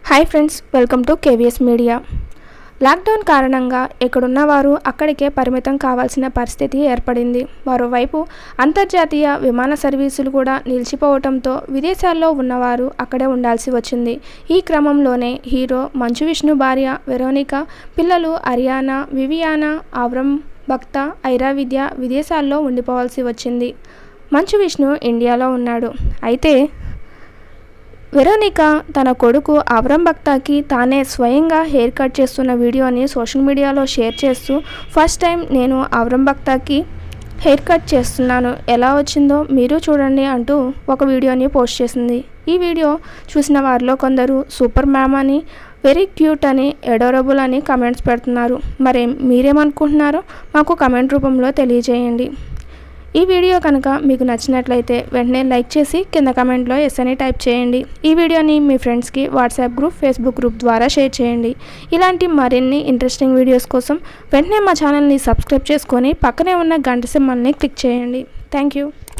hi friends welcome to KVS media lockdown కారణంగా ఎక్కడున్న వారు అక్కడికే పరిమితం కావాల్సిన పరిస్థితి ఏర్పడింది మరోవైపు అంతర్జాతీయ విమాన సర్వీసులు కూడా నిలిచిపోవడంతో విదేశాల్లో ఉన్నవారు అక్కడే ఉండాల్సి వచ్చింది ఈ క్రమంలోనే హీరో మంచు విష్ణు భార్య వెరోనిక పిల్లలు అరియానా వివియానా ఆవ్రం భక్త ఐరా విద్య విదేశాల్లో ఉండిపోవాల్సి వచ్చింది మంచు విష్ణు ఇండియాలో ఉన్నాడు అయితే వెరోనిక తన కొడుకు అవరం భక్తాకి తానే స్వయంగా హెయిర్ కట్ చేస్తున్న వీడియోని సోషల్ మీడియాలో షేర్ చేస్తూ ఫస్ట్ టైం నేను అవరం భక్తాకి హెయిర్ కట్ చేస్తున్నాను ఎలా వచ్చిందో మీరు చూడండి అంటూ ఒక వీడియోని పోస్ట్ చేసింది ఈ వీడియో చూసిన వారిలో కొందరు సూపర్ మ్యామ్ అని వెరీ క్యూట్ అని ఎడోరబుల్ అని కమెంట్స్ పెడుతున్నారు మరి మీరేమనుకుంటున్నారో మాకు కమెంట్ రూపంలో తెలియజేయండి ఈ వీడియో కనుక మీకు నచ్చినట్లయితే వెంటనే లైక్ చేసి కింద కమెంట్లో ఎస్ అని టైప్ చేయండి ఈ వీడియోని మీ ఫ్రెండ్స్కి వాట్సాప్ గ్రూప్ ఫేస్బుక్ గ్రూప్ ద్వారా షేర్ చేయండి ఇలాంటి మరిన్ని ఇంట్రెస్టింగ్ వీడియోస్ కోసం వెంటనే మా ఛానల్ని సబ్స్క్రైబ్ చేసుకొని పక్కనే ఉన్న గంట సింబల్ని క్లిక్ చేయండి థ్యాంక్ యూ